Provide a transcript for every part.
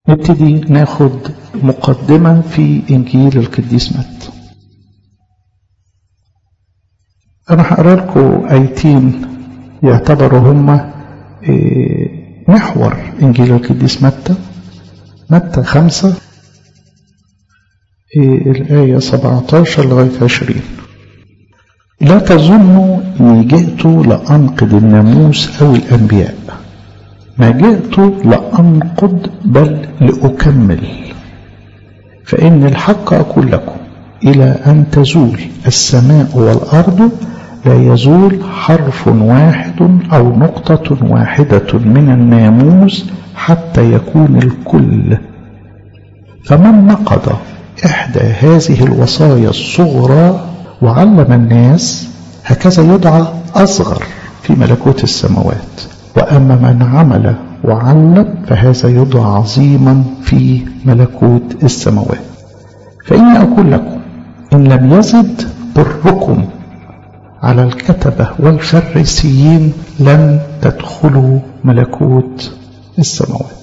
نبتدي ناخد مقدمة في إنجيل القديس متى أنا هقرا لكم آيتين يعتبروا هما محور إنجيل القديس متى متى خمسة الآية 17 لغاية 20 لا تظنوا إني جئت لأنقض الناموس أو الأنبياء ما جئت لأنقض بل لأكمل فإن الحق أقول لكم إلى أن تزول السماء والأرض لا يزول حرف واحد أو نقطة واحدة من الناموس حتى يكون الكل فمن نقض إحدى هذه الوصايا الصغرى وعلم الناس هكذا يدعى أصغر في ملكوت السماوات وأما من عمل وعلم فهذا يدعى عظيما في ملكوت السماوات فإني أقول لكم إن لم يزد بركم على الكتبة والفريسيين لن تدخلوا ملكوت السماوات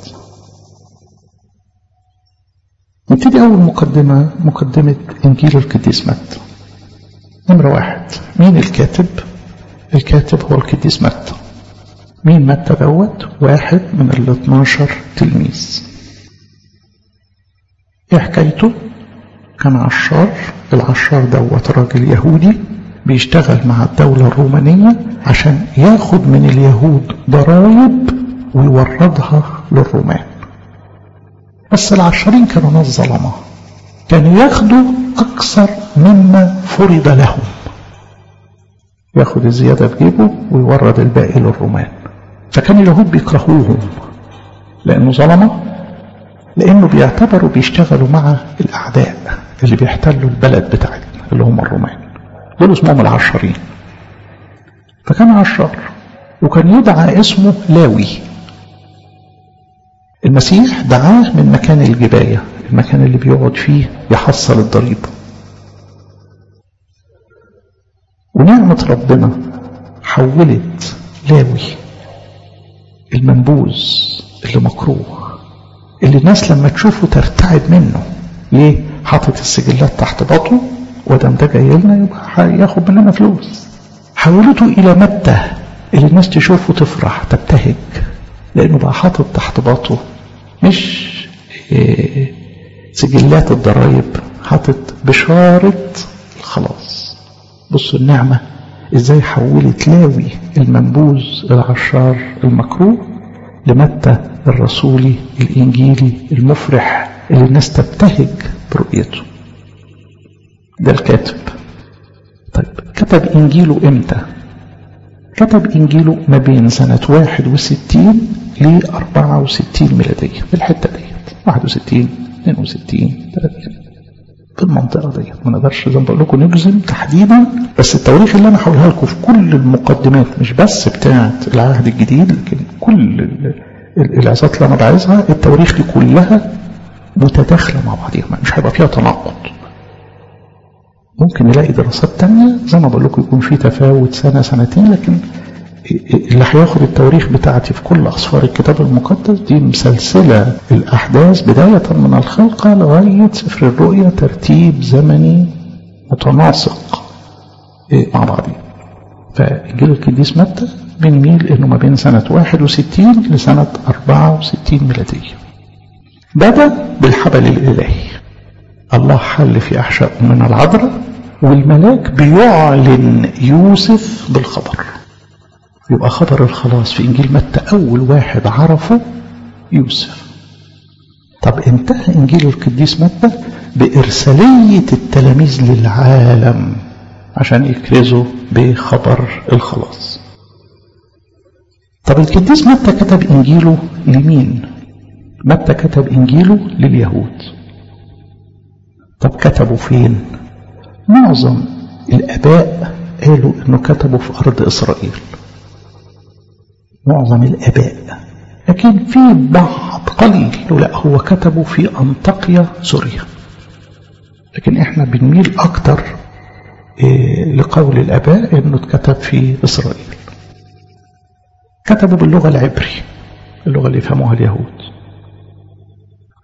نبتدي أول مقدمة مقدمة إنجيل القديس متى نمرة واحد مين الكاتب؟ الكاتب هو القديس متى مين متى دوت؟ واحد من ال 12 تلميذ ايه حكايته؟ كان عشار العشار دوت راجل يهودي بيشتغل مع الدولة الرومانية عشان ياخد من اليهود ضرائب ويوردها للرومان بس العشرين كانوا ناس ظلمة كانوا ياخدوا أكثر مما فرض لهم ياخد الزيادة في جيبه ويورد الباقي للرومان فكان اليهود بيكرهوهم لأنه ظلمة لأنه بيعتبروا بيشتغلوا مع الأعداء اللي بيحتلوا البلد بتاعتنا اللي هم الرومان دول اسمهم العشرين فكان عشار وكان يدعى اسمه لاوي المسيح دعاه من مكان الجباية المكان اللي بيقعد فيه يحصل الضريبة ونعمة ربنا حولت لاوي المنبوذ اللي مكروه اللي الناس لما تشوفه ترتعب منه ليه حاطط السجلات تحت باطه ودم ده جاي لنا يبقى ياخد مننا فلوس حولته الى متى اللي الناس تشوفه تفرح تبتهج لانه بقى حاطط تحت باطه مش إيه سجلات الضرايب حاطط بشارة الخلاص بصوا النعمة ازاي حولت لاوي المنبوذ العشار المكروه لمتى الرسولي الانجيلي المفرح اللي الناس تبتهج برؤيته ده الكاتب طيب كتب انجيله امتى كتب انجيله ما بين سنة 61 ل 64 ميلادية في الحتة ديت 61 62 30 في المنطقة ديت ما نقدرش زي ما بقول لكم نجزم تحديدا بس التواريخ اللي انا هقولها لكم في كل المقدمات مش بس بتاعة العهد الجديد لكن كل العظات اللي انا بعايزها التواريخ دي كلها متداخلة مع بعضها مش هيبقى فيها تناقض ممكن نلاقي دراسات تانية زي ما بقول لكم يكون في تفاوت سنة سنتين لكن اللي هياخد التواريخ بتاعتي في كل أسفار الكتاب المقدس دي مسلسلة الأحداث بداية من الخلقة لغاية سفر الرؤيا ترتيب زمني متناسق مع بعضه فإنجيل القديس متى بنميل إنه ما بين سنة 61 لسنة 64 ميلادية بدأ بالحبل الإلهي الله حل في أحشاء من العذراء والملاك بيعلن يوسف بالخبر يبقى خبر الخلاص في إنجيل متى أول واحد عرفه يوسف طب انتهى إنجيل القديس متى بإرسالية التلاميذ للعالم عشان يكرزوا بخبر الخلاص طب القديس متى كتب إنجيله لمين متى كتب إنجيله لليهود طب كتبوا فين معظم الآباء قالوا إنه كتبوا في أرض إسرائيل معظم الآباء لكن في بعض قليل لا هو كتبوا في أنطاكيا سوريا لكن احنا بنميل أكتر إيه لقول الآباء إنه اتكتب في إسرائيل كتبوا باللغة العبري اللغة اللي يفهموها اليهود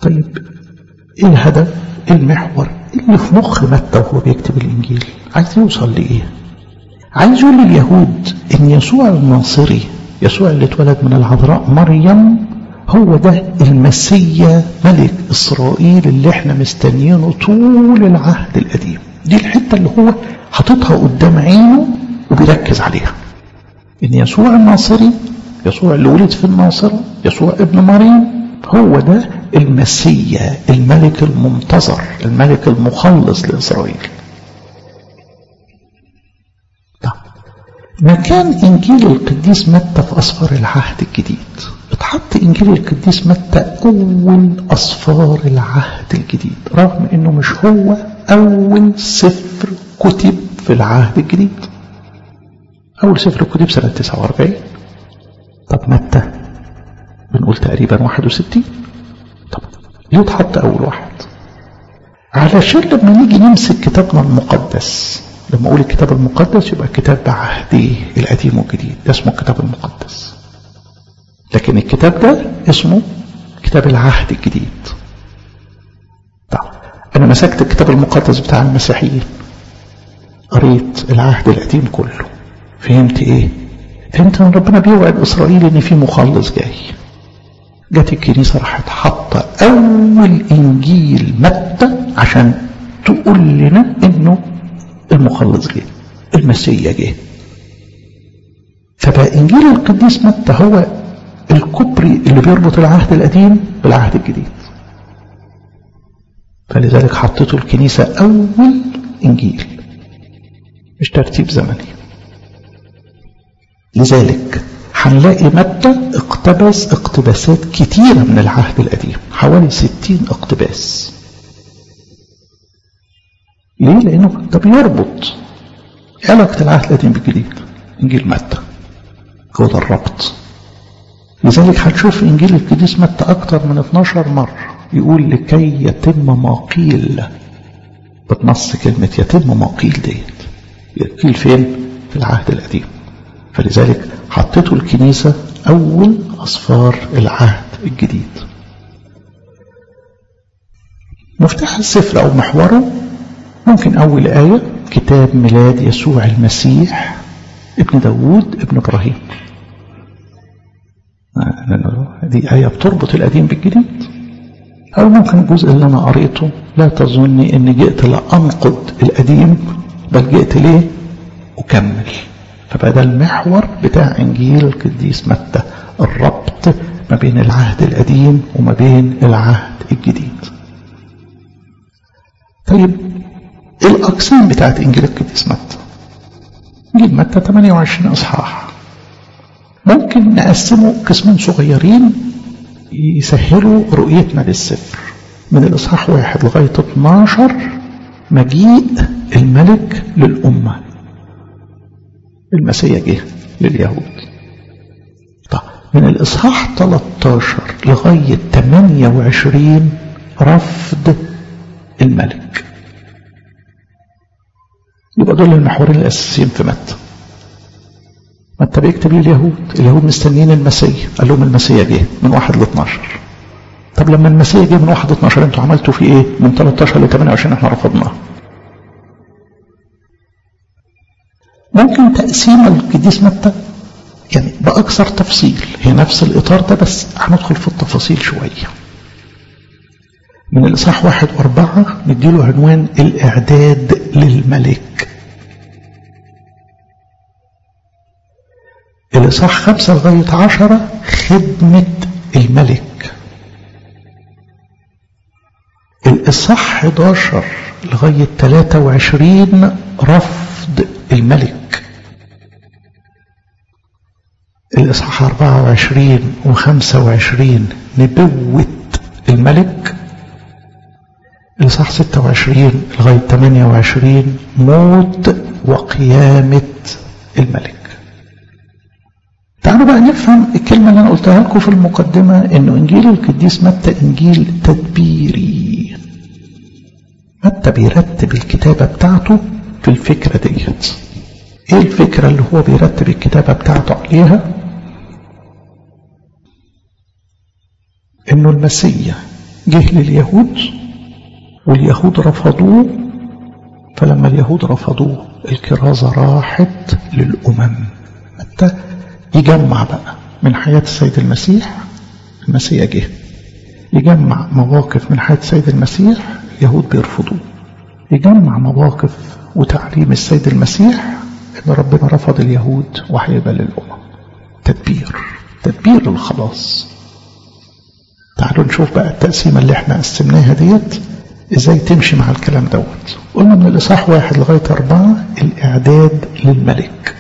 طيب ايه الهدف ايه المحور اللي في مخ متى وهو بيكتب الانجيل عايز يوصل لايه عايز يقول لليهود ان يسوع الناصري يسوع اللي اتولد من العذراء مريم هو ده المسيا ملك اسرائيل اللي احنا مستنيينه طول العهد القديم دي الحته اللي هو حاططها قدام عينه وبيركز عليها ان يسوع الناصري يسوع اللي ولد في الناصره يسوع ابن مريم هو ده المسيا الملك المنتظر الملك المخلص لإسرائيل طب مكان إنجيل القديس متى في أسفار العهد الجديد اتحط إنجيل القديس متى أول أسفار العهد الجديد رغم إنه مش هو أول سفر كتب في العهد الجديد أول سفر كتب سنة 49 طب متى بنقول تقريبا 61 طب ليه اتحط اول واحد علشان لما نيجي نمسك كتابنا المقدس لما اقول الكتاب المقدس يبقى الكتاب بعهديه القديم والجديد ده اسمه الكتاب المقدس لكن الكتاب ده اسمه كتاب العهد الجديد طب انا مسكت الكتاب المقدس بتاع المسيحيين قريت العهد القديم كله فهمت ايه فهمت ان ربنا بيوعد اسرائيل ان في مخلص جاي جت الكنيسة راحت حاطة أول إنجيل متى عشان تقول لنا إنه المخلص جه المسيح جه فبقى إنجيل القديس متى هو الكبري اللي بيربط العهد القديم بالعهد الجديد فلذلك حطته الكنيسة أول إنجيل مش ترتيب زمني لذلك هنلاقي متى اقتبس اقتباسات كتيرة من العهد القديم حوالي ستين اقتباس ليه؟ لأنه ده بيربط علاقة العهد القديم بالجديد إنجيل متى هو ده الربط لذلك هتشوف إنجيل القديس متى أكتر من 12 مرة يقول لكي يتم ما قيل بتنص كلمة يتم ما قيل ديت قيل فين؟ في العهد القديم فلذلك حطته الكنيسة أول أصفار العهد الجديد مفتاح السفر أو محوره ممكن أول آية كتاب ميلاد يسوع المسيح ابن داوود ابن إبراهيم دي آية بتربط القديم بالجديد أو ممكن الجزء اللي أنا قريته لا تظني أني جئت لأنقض القديم بل جئت ليه أكمل فبقى ده المحور بتاع إنجيل القديس متى الربط ما بين العهد القديم وما بين العهد الجديد طيب الأقسام بتاعت إنجيل القديس متى إنجيل متى 28 إصحاح ممكن نقسمه قسمين صغيرين يسهلوا رؤيتنا للسفر من الإصحاح واحد لغاية 12 مجيء الملك للأمة المسيح جه لليهود طيب من الإصحاح 13 لغاية 28 رفض الملك يبقى دول المحورين الأساسيين في متى متى بيكتب لليهود اليهود مستنيين المسيح قال لهم المسيح جه من 1 ل 12 طب لما المسيح جه من 1 ل 12 انتوا عملتوا فيه ايه؟ من 13 ل 28 احنا رفضناه ممكن تقسيم القديس متى يعني بأكثر تفصيل هي نفس الإطار ده بس هندخل في التفاصيل شوية من الإصحاح واحد وأربعة نديله عنوان الإعداد للملك الإصحاح خمسة لغاية عشرة خدمة الملك الإصحاح 11 لغاية 23 رفض الملك الإصحاح 24 و25 نبوة الملك الإصحاح 26 لغاية 28 موت وقيامة الملك تعالوا بقى نفهم الكلمة اللي أنا قلتها لكم في المقدمة إنه إنجيل القديس متى إنجيل تدبيري متى بيرتب الكتابة بتاعته في الفكرة ديت إيه الفكرة اللي هو بيرتب الكتابة بتاعته عليها إنه المسيح جه لليهود واليهود رفضوه فلما اليهود رفضوه الكرازة راحت للأمم حتى يجمع بقى من حياة السيد المسيح المسيح جه يجمع مواقف من حياة السيد المسيح اليهود بيرفضوه يجمع مواقف وتعليم السيد المسيح ان ربنا رفض اليهود وهيبقى للأمم تدبير تدبير الخلاص تعالوا نشوف بقى التقسيمة اللي احنا قسمناها ديت ازاي تمشي مع الكلام دوت قلنا من الإصحاح واحد لغاية أربعة الإعداد للملك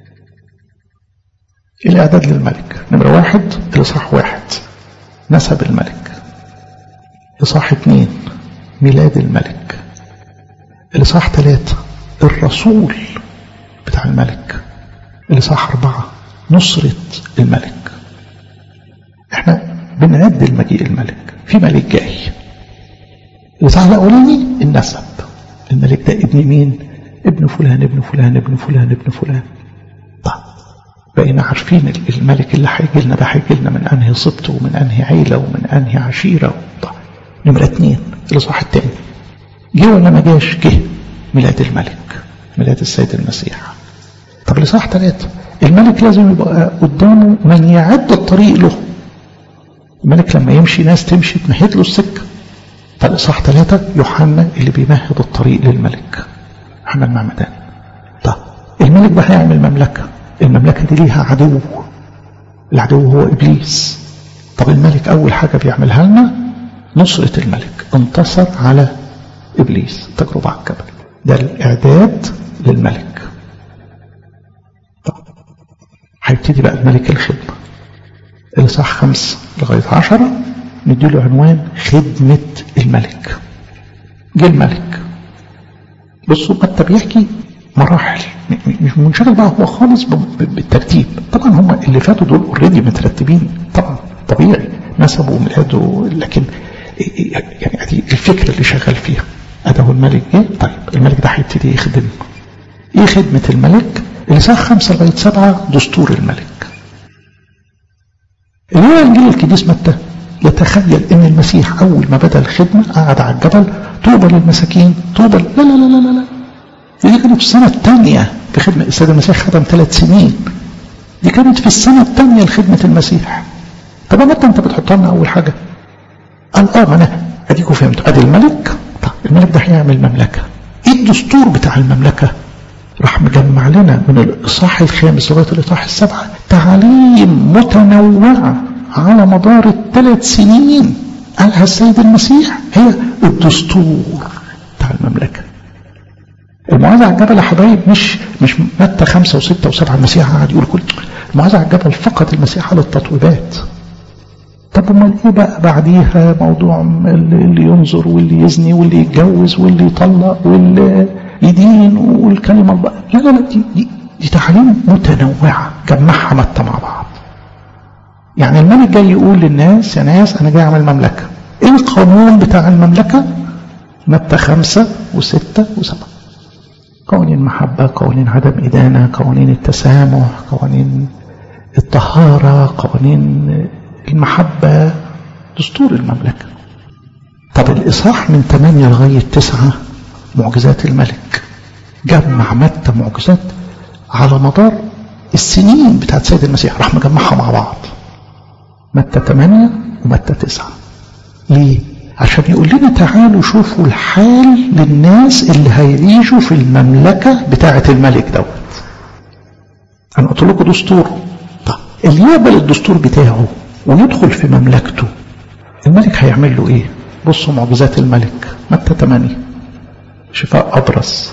الإعداد للملك نمرة واحد الإصحاح واحد نسب الملك إصحاح اثنين ميلاد الملك الإصحاح ثلاثة الرسول بتاع الملك الإصحاح أربعة نصرة الملك احنا بنعد المجيء الملك في ملك جاي الإصحاح الأولاني النسب الملك ده ابن مين ابن فلان ابن فلان ابن فلان ابن فلان طيب بقينا عارفين الملك اللي هيجي لنا ده هيجي لنا من انهي سبط ومن انهي عيله ومن انهي عشيره طيب نمره اثنين الاصحاح الثاني جه ولا ما جاش جه ميلاد الملك ميلاد السيد المسيح طب الاصحاح ثلاثه الملك لازم يبقى قدامه من يعد الطريق له الملك لما يمشي ناس تمشي تمهد له السكه فالاصحاح ثلاثه يوحنا اللي بيمهد الطريق للملك يوحنا المعمدان طب الملك بقى هيعمل مملكه المملكة دي ليها عدو العدو هو إبليس طب الملك أول حاجة بيعملها لنا نصرة الملك انتصر على إبليس تجربة على الجبل ده الإعداد للملك طب هيبتدي بقى الملك الخدمة الإصحاح خمسة لغاية عشرة نديله عنوان خدمة الملك جه الملك بصوا متى بيحكي مراحل مش منشغل بقى هو خالص بالترتيب طبعا هم اللي فاتوا دول اوريدي مترتبين طبعا طبيعي نسبه وميلاده لكن يعني ادي الفكره اللي شغال فيها اداه الملك ايه طيب الملك ده هيبتدي يخدم ايه خدمه الملك الساعه خمسة لغايه سبعة دستور الملك اللي انجيل القديس متى يتخيل ان المسيح اول ما بدا الخدمه قعد على الجبل طوبى للمساكين طوبى لا لا لا لا لا دي كانت في السنة الثانية في خدمة السيد المسيح خدم ثلاث سنين دي كانت في السنة الثانية لخدمة المسيح طب متى انت بتحطها لنا أول حاجة قال اه ما انا اديكوا فهمتوا ادي الملك طب الملك ده هيعمل مملكة ايه الدستور بتاع المملكة راح مجمع لنا من الإصحاح الخامس لغاية الإصحاح السبعة تعاليم متنوعة على مدار الثلاث سنين قالها السيد المسيح هي الدستور بتاع المملكة المعاذ على الجبل يا حبايب مش مش متى خمسة وستة وسبعة المسيح قاعد يقول كل المعاذ على الجبل فقط المسيح على التطويبات طب امال ايه بقى بعديها موضوع اللي ينظر واللي يزني واللي يتجوز واللي يطلق واللي يدين والكلمة بقى لا لا لا دي, دي, دي تعليم متنوعة جمعها متى مع بعض يعني الملك جاي يقول للناس يا ناس انا جاي اعمل مملكة ايه القانون بتاع المملكة متى خمسة وستة وسبعة قوانين المحبة قوانين عدم إدانة قوانين التسامح قوانين الطهارة قوانين المحبة دستور المملكة طب الإصحاح من 8 لغاية 9 معجزات الملك جمع متى معجزات على مدار السنين بتاعت سيد المسيح راح مجمعها مع بعض متى 8 ومتى 9 ليه؟ عشان يقول لنا تعالوا شوفوا الحال للناس اللي هيعيشوا في المملكة بتاعة الملك دوت أنا قلت لكم دستور طب اللي يقبل الدستور بتاعه ويدخل في مملكته الملك هيعمل له ايه بصوا معجزات الملك متى 8 شفاء أبرص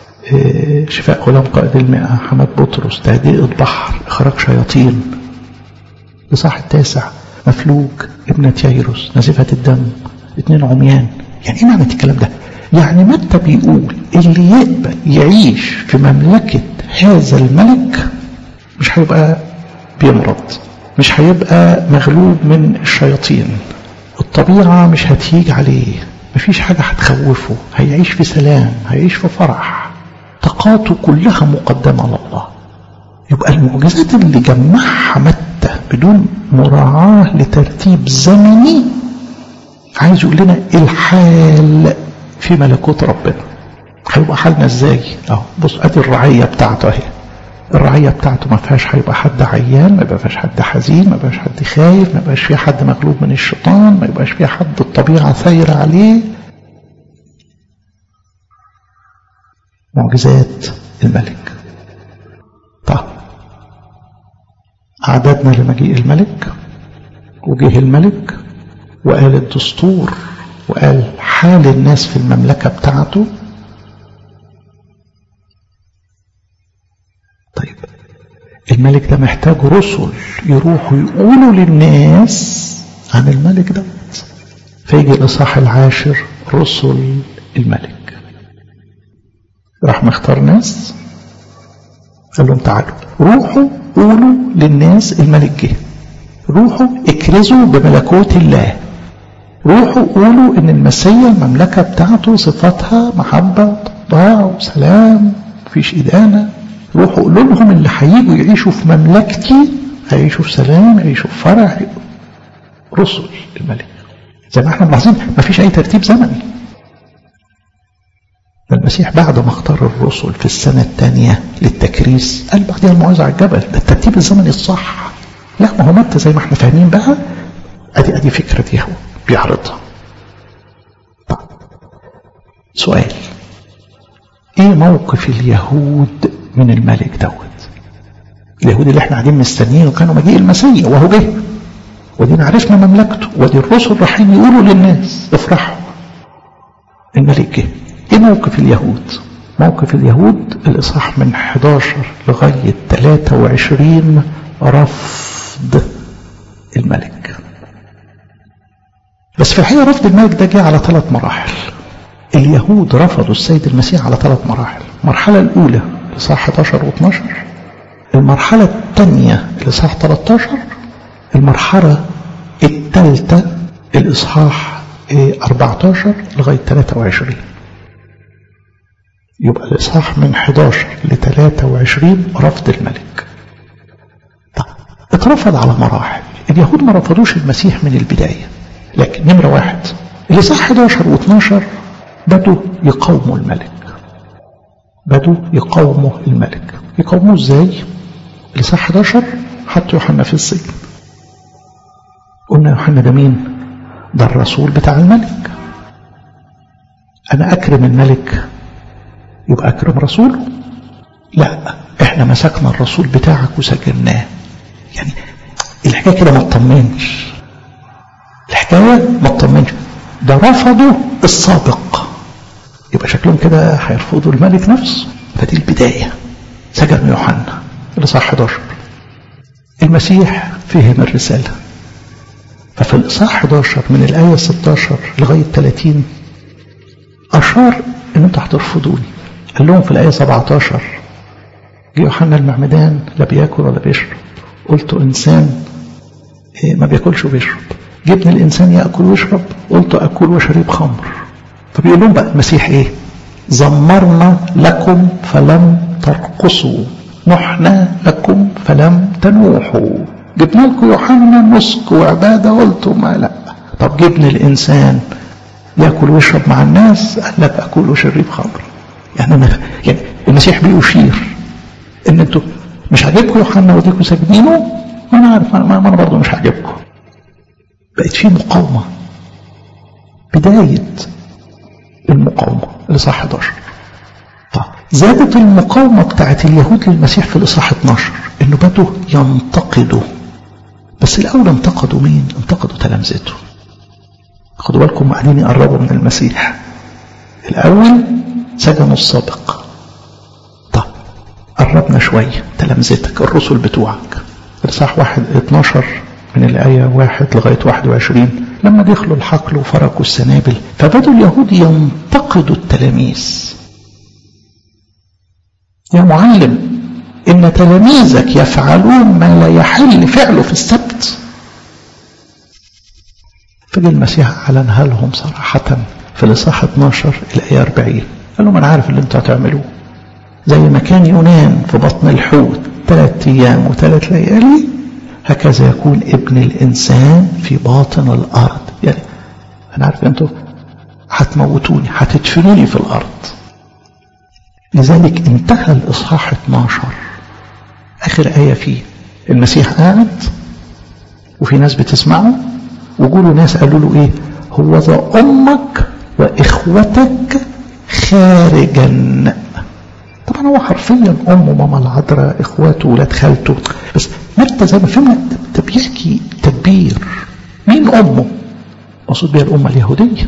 شفاء غلام قائد المئة حماد بطرس تهدئة البحر إخراج شياطين الإصحاح التاسع مفلوج ابنة ييروس نزفة الدم اتنين عميان يعني ايه معنى الكلام ده يعني متى بيقول اللي يقبل يعيش في مملكة هذا الملك مش هيبقى بيمرض مش هيبقى مغلوب من الشياطين الطبيعة مش هتيجي عليه مفيش حاجة هتخوفه هيعيش في سلام هيعيش في فرح طاقاته كلها مقدمة لله يبقى المعجزات اللي جمعها متى بدون مراعاة لترتيب زمني عايز يقول لنا الحال في ملكوت ربنا هيبقى حالنا ازاي اهو بص ادي الرعيه بتاعته اهي الرعيه بتاعته ما فيهاش هيبقى حد عيان ما يبقاش حد حزين ما يبقاش حد خايف ما يبقاش فيه حد مغلوب من الشيطان ما يبقاش فيه حد الطبيعه ثايره عليه معجزات الملك طب أعددنا لمجيء الملك وجه الملك وقال الدستور وقال حال الناس في المملكة بتاعته طيب الملك ده محتاج رسل يروحوا يقولوا للناس عن الملك دوت فيجي الإصحاح العاشر رسل الملك راح مختار ناس قال لهم تعالوا روحوا قولوا للناس الملك جه روحوا اكرزوا بملكوت الله روحوا قولوا ان المسيا المملكة بتاعته صفاتها محبة طباع وسلام مفيش إدانة روحوا قولوا لهم اللي هيجوا يعيشوا في مملكتي هيعيشوا في سلام يعيشوا في فرح رسل الملك زي ما احنا ملاحظين مفيش أي ترتيب زمني المسيح بعد ما اختار الرسل في السنة الثانية للتكريس قال بعدها الموعظة على الجبل ده الترتيب الزمني الصح لا ما هو متى زي ما احنا فاهمين بقى ادي ادي فكرة دي هو بيعرضها طيب سؤال ايه موقف اليهود من الملك دوت اليهود اللي احنا قاعدين مستنيين وكانوا مجيء المسيح وهو جه ودينا عرفنا مملكته ودي الرسل رايحين يقولوا للناس افرحوا الملك جه ايه موقف اليهود موقف اليهود الاصحاح من 11 لغاية 23 رفض الملك بس في الحقيقة رفض الملك ده جه على ثلاث مراحل اليهود رفضوا السيد المسيح على ثلاث مراحل المرحلة الأولى الإصحاح 11 و12 المرحلة الثانية الإصحاح 13 المرحلة الثالثة الإصحاح 14 لغاية 23 يبقى الإصحاح من 11 ل 23 رفض الملك طب اترفض على مراحل اليهود ما رفضوش المسيح من البداية لكن نمرة واحد الإصحاح 11 و 12 بدوا يقاوموا الملك بدوا يقاوموا الملك يقاوموه ازاي الإصحاح 11 حطوا يوحنا في السجن قلنا يوحنا ده مين ده الرسول بتاع الملك أنا أكرم الملك يبقى أكرم رسوله لا احنا مسكنا الرسول بتاعك وسجناه يعني الحكاية كده ما تطمنش الحكاية ما تطمنش ده رفضوا السابق يبقى شكلهم كده هيرفضوا الملك نفسه فدي البداية سجن يوحنا اللي صح 11 المسيح فهم الرسالة ففي الإصحاح 11 من الآية 16 لغاية 30 أشار إن أنتوا هترفضوني قال لهم في الآية 17 جه يوحنا المعمدان لا بياكل ولا بيشرب قلت إنسان ما بياكلش وبيشرب جبنا الإنسان يأكل ويشرب قلت أكل وشريب خمر فبيقول لهم بقى المسيح إيه زمرنا لكم فلم ترقصوا نحنا لكم فلم تنوحوا جبنا لكم يوحنا نسك وعبادة قلتم ما لا طب جبنا الإنسان يأكل ويشرب مع الناس قال لك أكل وشريب خمر يعني أنا يعني المسيح بيشير إن أنتوا مش عاجبكم يوحنا وديكوا ساجدينه وأنا عارف أنا, أنا برضه مش عاجبكم بقت في مقاومة بداية المقاومة اللي صح 11 طيب زادت المقاومة بتاعت اليهود للمسيح في الإصحاح 12 إنه بدوا ينتقدوا بس الأول انتقدوا مين؟ انتقدوا تلامذته خدوا بالكم قاعدين يقربوا من المسيح الأول سجنوا السابق طب قربنا شوية تلامذتك الرسل بتوعك الإصحاح واحد 12 من الآية واحد لغاية 21 لما دخلوا الحقل وفرقوا السنابل فبدوا اليهود ينتقدوا التلاميذ يا معلم إن تلاميذك يفعلون ما لا يحل فعله في السبت فجي المسيح أعلنها لهم صراحة في الإصحاح 12 الآية 40 قال لهم أنا عارف اللي أنتوا هتعملوه زي ما كان يونان في بطن الحوت ثلاث أيام وثلاث ليالي هكذا يكون ابن الإنسان في باطن الأرض يعني أنا عارف أنتوا هتموتوني هتدفنوني في الأرض لذلك انتهى الإصحاح 12 آخر آية فيه المسيح قاعد وفي ناس بتسمعه وجوله ناس قالوا له إيه هو ذا أمك وإخوتك خارجا طبعا هو حرفيا أمه ماما العذراء إخواته ولاد خالته بس متى زي ما فهمنا ده بيحكي تدبير مين أمه؟ مقصود بها الأمة اليهودية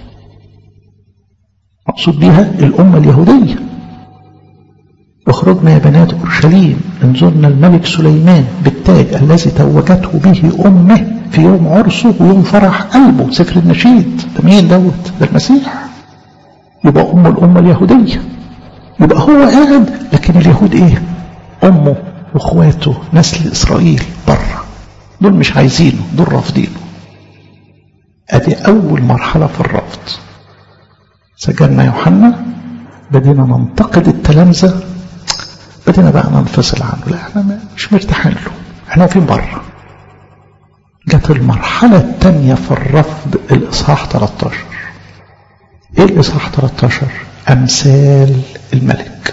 مقصود بها الأمة اليهودية اخرجنا يا بنات أورشليم انظرنا الملك سليمان بالتاج الذي توجته به أمه في يوم عرسه ويوم فرح قلبه سفر النشيد ده مين دوت ده المسيح يبقى أم الأمة اليهودية يبقى هو قاعد لكن اليهود ايه أمه واخواته نسل إسرائيل بره دول مش عايزينه دول رافضينه ادي أول مرحلة في الرفض سجلنا يوحنا بدينا ننتقد التلامذة بدينا بقى ننفصل عنه لا احنا مش مرتاحين له احنا واقفين بره جت المرحلة الثانية في الرفض الإصحاح 13 ايه الإصحاح 13 أمثال الملك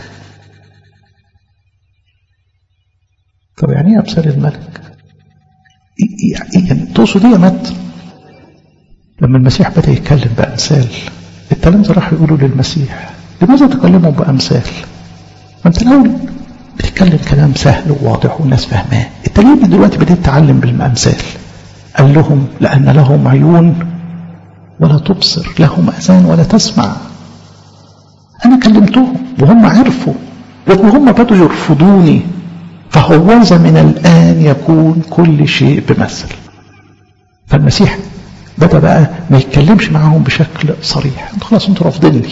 طب يعني ايه أمثال الملك يعني, يعني تقصد ايه يا مت لما المسيح بدأ يتكلم بأمثال التلامذة راحوا يقولوا للمسيح لماذا تكلموا بأمثال ما انت الأول بتتكلم كلام سهل وواضح والناس فاهماه انت ليه دلوقتي بدأت تتعلم بالأمثال قال لهم لأن لهم عيون ولا تبصر لهم أذان ولا تسمع أنا كلمتهم وهم عرفوا وهم بدوا يرفضوني فهوذا من الآن يكون كل شيء بمثل فالمسيح بدأ بقى ما يتكلمش معاهم بشكل صريح انتوا خلاص انتوا رافضيني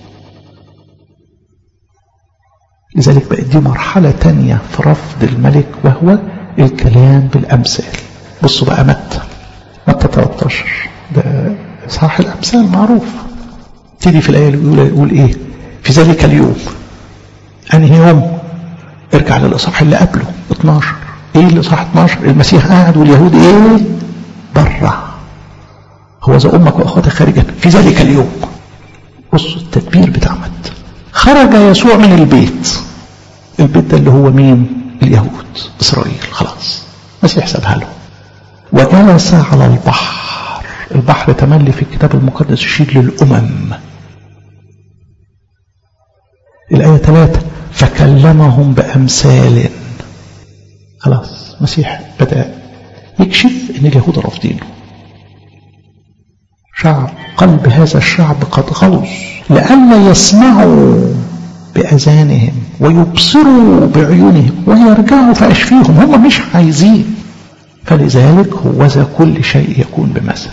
لذلك بقت دي مرحلة تانية في رفض الملك وهو الكلام بالأمثال بصوا بقى متى متى 13 ده إصحاح الأمثال معروف تيجي في الآية الأولى يقول إيه في ذلك اليوم أنهي يوم ارجع للإصحاح اللي قبله 12 إيه الإصحاح 12 المسيح قاعد واليهود إيه بره هو ذا أمك وأخواتك خارجا في ذلك اليوم بصوا التدبير بتاع متى خرج يسوع من البيت البيت ده اللي هو مين اليهود إسرائيل خلاص المسيح سابها له وجلس على البحر البحر تملي في الكتاب المقدس يشير للأمم الآية ثلاثة فكلمهم بأمثال خلاص المسيح بدأ يكشف ان اليهود رافضينه شعب قلب هذا الشعب قد غوص لئلا يسمعوا بأذانهم ويبصروا بعيونهم ويرجعوا فأشفيهم هم مش عايزين فلذلك هوذا كل شيء يكون بمثل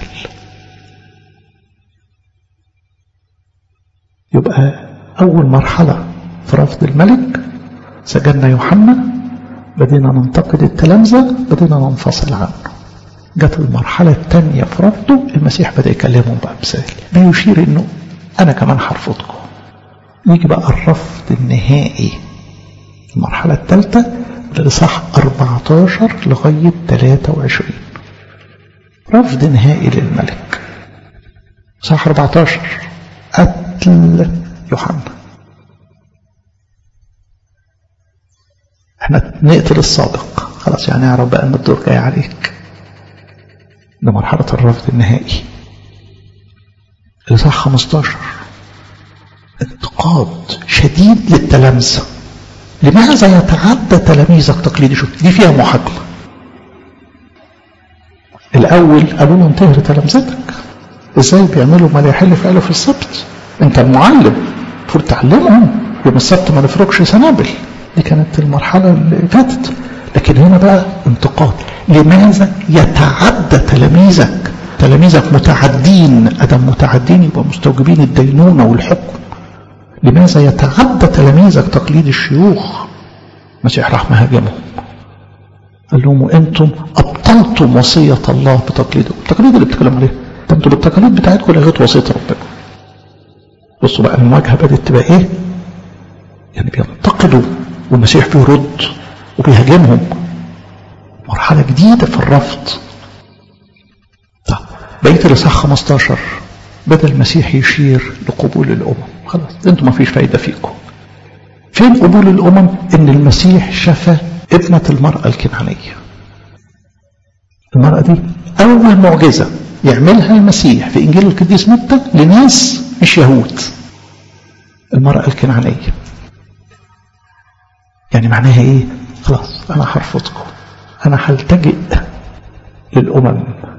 يبقى أول مرحلة في رفض الملك سجلنا يوحنا بدينا ننتقد التلامذة بدينا ننفصل عنه جت المرحلة الثانية في رفضه المسيح بدأ يكلمهم بأمثال بيشير انه انا كمان هرفضكم يجي بقى الرفض النهائي المرحلة الثالثة لصح 14 لغاية 23 رفض نهائي للملك صح 14 قتل يوحنا احنا نقتل الصادق خلاص يعني اعرف بقى ان الدور جاي عليك ده مرحلة الرفض النهائي الإصحاح 15 انتقاد شديد للتلامذة لماذا يتعدى تلاميذك تقليدي شوف دي فيها محاكمة الأول قالوا له انتهر تلامذتك ازاي بيعملوا ما لا يحل فعله في السبت انت المعلم المفروض تعلمهم يوم السبت ما نفرقش سنابل دي كانت المرحلة اللي فاتت لكن هنا بقى انتقاد لماذا يتعدى تلاميذك تلاميذك متعدين أدم متعدين يبقى مستوجبين الدينونة والحكم لماذا يتعدى تلاميذك تقليد الشيوخ مسيح راح مهاجمهم قال لهم وانتم ابطلتم وصية الله بتقليده التقليد اللي بتتكلم عليه ده انتوا بالتقاليد بتاعتكم لغيت وصية ربنا بصوا بقى المواجهة بدأت تبقى ايه يعني بينتقدوا والمسيح بيرد وبيهاجمهم مرحلة جديدة في الرفض طب بقية الإصحاح 15 بدأ المسيح يشير لقبول الأمم خلاص انتوا ما فيش فايدة فيكم فين قبول الأمم ان المسيح شفى ابنة المرأة الكنعانية المرأة دي أول معجزة يعملها المسيح في إنجيل القديس متى لناس مش يهود المرأة الكنعانية يعني معناها ايه خلاص انا هرفضكم انا هلتجئ للامم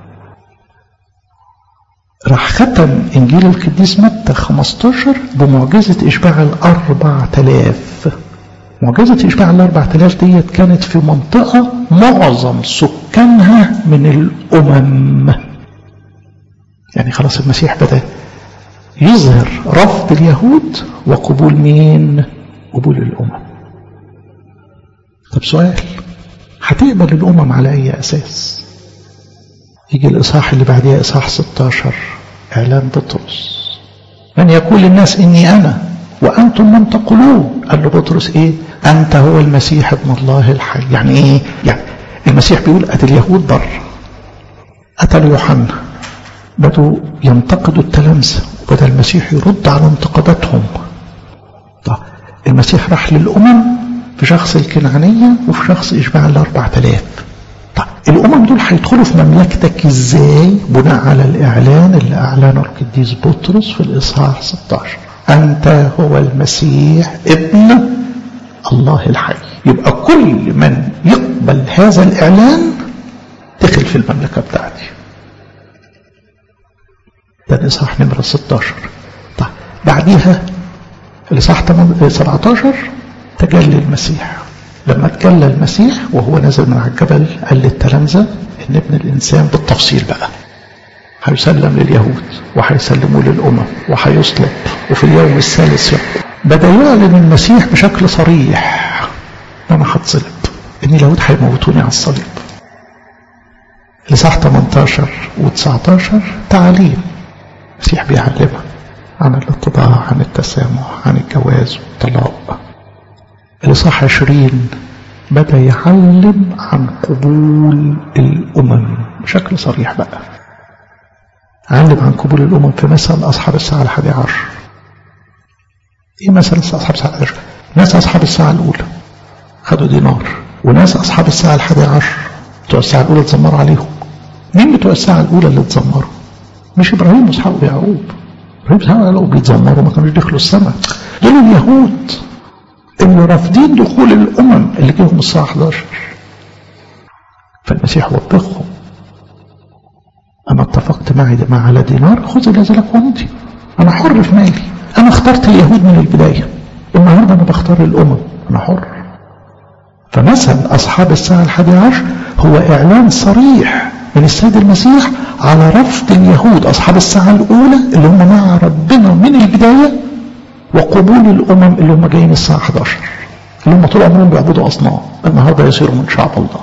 راح ختم انجيل القديس متى 15 بمعجزة اشباع الاربع تلاف معجزة اشباع الاربع تلاف ديت كانت في منطقة معظم سكانها من الامم يعني خلاص المسيح بدأ يظهر رفض اليهود وقبول مين قبول الامم طب سؤال هتقبل الأمم على أي أساس يجي الإصحاح اللي بعديها إصحاح 16 إعلان بطرس من يقول للناس إني أنا وأنتم من تقولون قال له بطرس إيه أنت هو المسيح ابن الله الحي يعني إيه يعني المسيح بيقول أتى اليهود بر أتى يوحنا بدوا ينتقدوا التلامذة وبدأ المسيح يرد على انتقاداتهم طب المسيح راح للأمم في شخص الكنعانية وفي شخص إشباع الأربع تلاف طيب الأمم دول هيدخلوا في مملكتك إزاي بناء على الإعلان اللي أعلنه القديس بطرس في الإصحاح 16 أنت هو المسيح ابن الله الحي يبقى كل من يقبل هذا الإعلان دخل في المملكة بتاعتي ده الإصحاح نمرة 16 طيب بعديها الإصحاح 17 تجلي المسيح لما تجلى المسيح وهو نازل من على الجبل قال للتلامذة ان ابن الانسان بالتفصيل بقى هيسلم لليهود وهيسلموه للامم وهيصلب وفي اليوم الثالث يقوم بدا يعلن المسيح بشكل صريح انا هتصلب ان اليهود هيموتوني على الصليب لصح 18 و19 تعاليم المسيح بيعلمها عن الاتضاع عن التسامح عن الجواز والطلاق الإصحاح 20 بدأ يعلم عن قبول الأمم بشكل صريح بقى علم عن قبول الأمم في مثل أصحاب الساعة الحادية عشر إيه مثل أصحاب الساعة الحادية عشر ناس أصحاب الساعة الأولى خدوا دينار وناس أصحاب الساعة الحادية عشر بتوع الساعة الأولى اتذمروا عليهم مين بتوع الساعة الأولى اللي اتذمروا مش إبراهيم وإسحاق ويعقوب إبراهيم وإسحاق ويعقوب بيتذمروا ما كانوش دخلوا السماء دول اليهود اللي رافضين دخول الأمم اللي جيهم الساعة 11 فالمسيح وبخهم أنا اتفقت معي مع على دينار خذ الذي لك وانتي أنا حر في مالي أنا اخترت اليهود من البداية النهاردة أنا بختار الأمم أنا حر فمثل أصحاب الساعة الحادية عشر هو إعلان صريح من السيد المسيح على رفض اليهود أصحاب الساعة الأولى اللي هم مع ربنا من البداية وقبول الأمم اللي هم جايين الساعة 11 اللي هم طول عمرهم بيعبدوا أصنام النهاردة يصيروا من شعب الله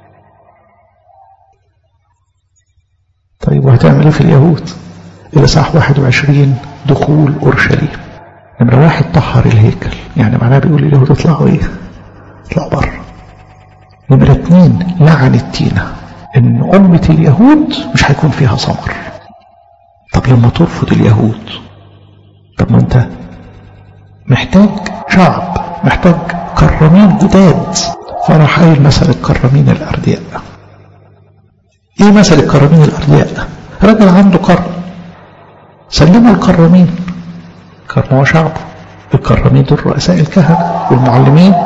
طيب وهتعمل ايه في اليهود الإصحاح 21 دخول أورشليم نمرة واحد طهر الهيكل يعني معناه بيقول اليهود اطلعوا ايه اطلعوا بره نمرة اتنين لعن التينة ان أمة اليهود مش هيكون فيها ثمر طب لما ترفض اليهود طب ما انت محتاج شعب محتاج كرامين جداد فراح قايل مثل الكرامين الأردياء ايه مثل الكرامين الأردياء راجل عنده كرم سلموا الكرامين كرموا شعبه الكرامين دول رؤساء الكهنة والمعلمين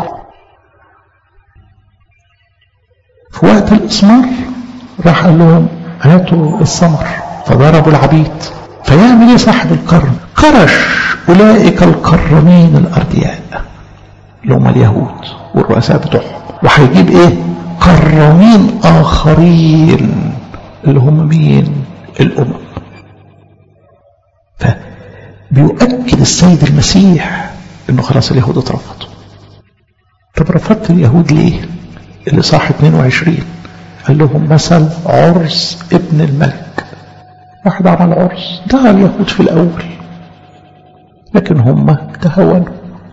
في وقت الإسمار راح قال لهم هاتوا الثمر فضربوا العبيد فيعمل ايه صاحب الكرم كرش أولئك الكرمين الأردياء اللي هم اليهود والرؤساء بتوعهم وهيجيب ايه كرمين آخرين اللي هم مين الأمم فبيؤكد السيد المسيح انه خلاص اليهود اترفضوا طب رفضت اليهود ليه اللي صح 22 قال لهم مثل عرس ابن الملك واحد عمل عرس دعا اليهود في الأول لكن هم تهاونوا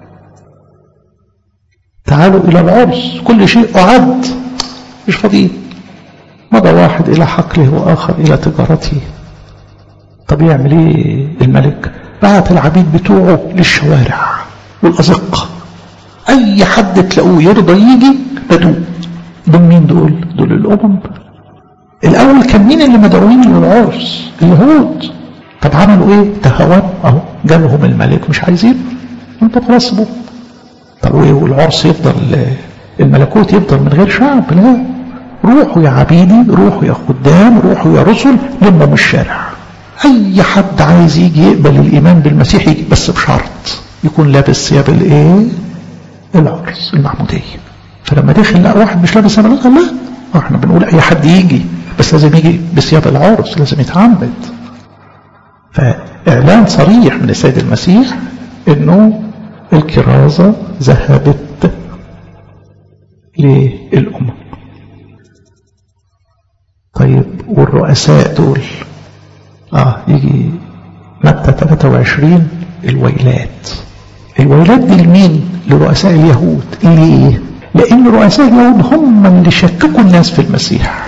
تعالوا إلى العرس كل شيء أعد مش فاضيين مضى واحد إلى حقله وآخر إلى تجارته طب يعمل ايه الملك بعت العبيد بتوعه للشوارع والأزقة أي حد تلاقوه يرضى يجي بدوه دول مين دول دول الأمم الأول كان مين اللي مدعوين للعرس اليهود طب عملوا ايه تهاون اهو جالهم الملك مش عايزين انت خلاص سيبوه طب وايه والعرس يفضل الملكوت يفضل من غير شعب لا روحوا يا عبيدي روحوا يا خدام روحوا يا رسل لموا من الشارع اي حد عايز يجي يقبل الايمان بالمسيح يجي بس بشرط يكون لابس ثياب الايه العرس المعموديه فلما دخل لقى واحد مش لابس ثياب لا احنا بنقول اي حد يجي بس لازم يجي بثياب العرس لازم يتعمد فاعلان صريح من السيد المسيح انه الكرازه ذهبت للامم طيب والرؤساء دول اه يجي متى 23 الويلات الويلات دي لمين لرؤساء اليهود ليه لان رؤساء اليهود هم اللي شككوا الناس في المسيح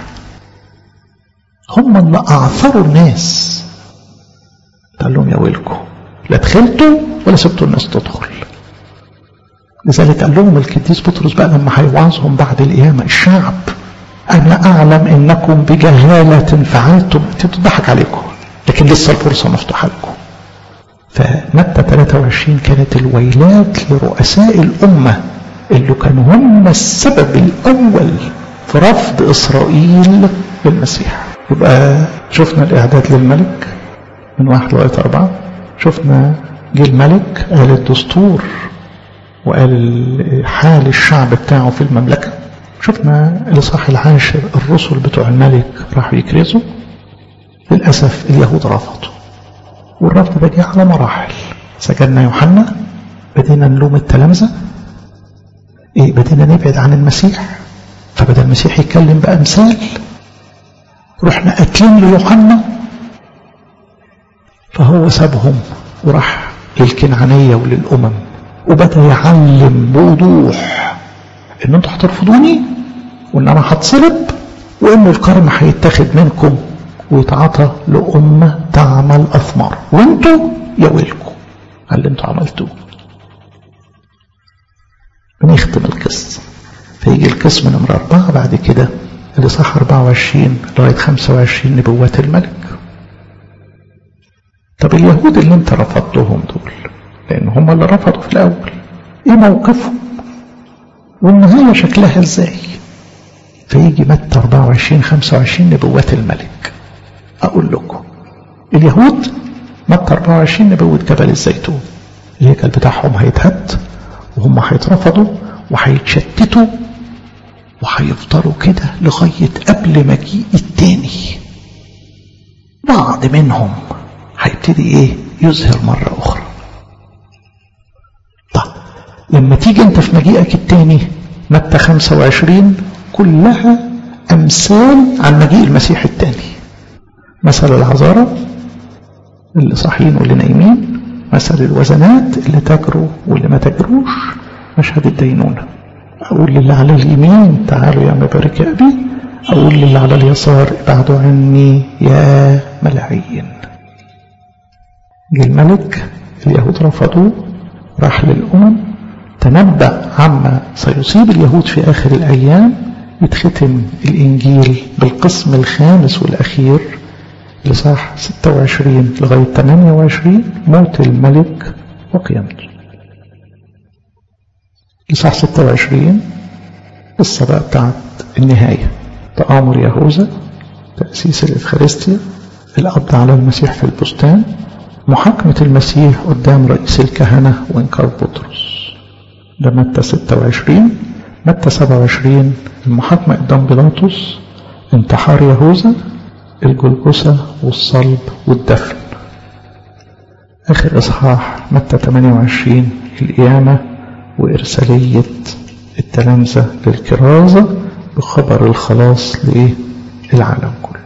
هم اللي اعثروا الناس قال لهم يا ويلكم لا دخلتوا ولا سبتوا الناس تدخل لذلك قال لهم القديس بطرس بقى لما هيوعظهم بعد القيامه الشعب انا اعلم انكم بجهاله فعلتم تضحك عليكم لكن لسه الفرصه مفتوحه لكم فمتى 23 كانت الويلات لرؤساء الامه اللي كانوا هم السبب الاول في رفض اسرائيل للمسيح يبقى شفنا الاعداد للملك من واحد لغايه اربعه شفنا جه الملك قال الدستور وقال حال الشعب بتاعه في المملكه شفنا الاصحاح العاشر الرسل بتوع الملك راحوا يكرزوا للاسف اليهود رفضوا والرفض ده جه على مراحل سجلنا يوحنا بدينا نلوم التلامذه ايه بدينا نبعد عن المسيح فبدا المسيح يتكلم بامثال رحنا قاتلين ليوحنا فهو سابهم وراح للكنعانيه وللامم وبدا يعلم بوضوح ان انتوا هترفضوني وان انا هتصلب وان الكرم هيتاخد منكم ويتعاطى لأمة تعمل أثمار وانتوا يا ويلكم على اللي انتوا عملتوه بنختم القصة فيجي القسم نمرة أربعة بعد كده اللي صح 24 لغاية 25 نبوات الملك طب اليهود اللي انت رفضتهم دول لأن هم اللي رفضوا في الأول ايه موقفهم والنهاية شكلها ازاي فيجي متى 24 25 نبوات الملك أقول لكم اليهود متى 24 نبوة جبل الزيتون الهيكل بتاعهم هيتهد وهم هيترفضوا وهيتشتتوا وهيفضلوا كده لغاية قبل مجيء التاني بعض منهم هيبتدي ايه يظهر مرة أخرى طب لما تيجي انت في مجيئك التاني متى 25 كلها أمثال عن مجيء المسيح التاني مثل العذارى اللي صاحيين واللي نايمين مثل الوزنات اللي تجروا واللي ما تجروش مشهد الدينونة أقول للي على اليمين تعالوا يا مبارك يا أبي أقول للي على اليسار ابعدوا عني يا ملاعين جه الملك اليهود رفضوه راح للأمم تنبأ عما سيصيب اليهود في آخر الأيام يتختم الإنجيل بالقسم الخامس والأخير لصح 26 لغاية 28 موت الملك وقيامته لصح 26 قصة بقى بتاعت النهاية تآمر يهوذا تأسيس الإفخارستيا القبض على المسيح في البستان محاكمة المسيح قدام رئيس الكهنة وإنكار بطرس ده متى 26 متى 27 المحاكمة قدام بيلاطس انتحار يهوذا الجلجسة والصلب والدفن آخر إصحاح متى 28 القيامة وإرسالية التلامذة للكرازة بخبر الخلاص للعالم كله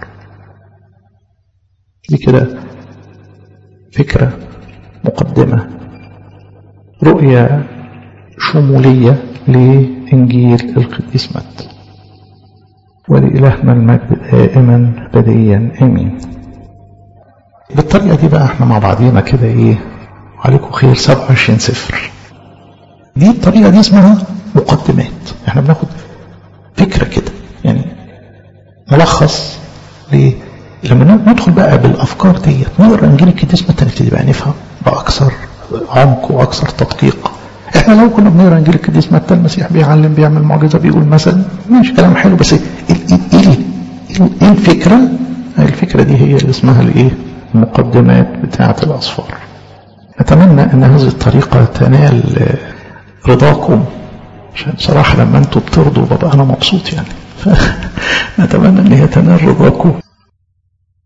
دي كده فكرة مقدمة رؤية شمولية لإنجيل القديس متى ولإلهنا المجد دائما بديا آمين بالطريقة دي بقى احنا مع بعضينا كده ايه عليكم خير 27 صفر دي الطريقة دي اسمها مقدمات احنا بناخد فكرة كده يعني ملخص ليه لما ندخل بقى بالافكار ديت نقرا انجيل القديس متى نبتدي بقى نفهم باكثر عمق واكثر تدقيق احنا لو كنا بنقرا انجيل القديس متى المسيح بيعلم بيعمل معجزه بيقول مثلا ماشي كلام حلو بس ايه ايه ايه الفكره الفكره دي هي اللي اسمها الايه المقدمات بتاعه الاصفار اتمنى ان هذه الطريقه تنال رضاكم عشان بصراحه لما انتوا بترضوا ببقى انا مبسوط يعني فنتمنى ان هي تنال رضاكم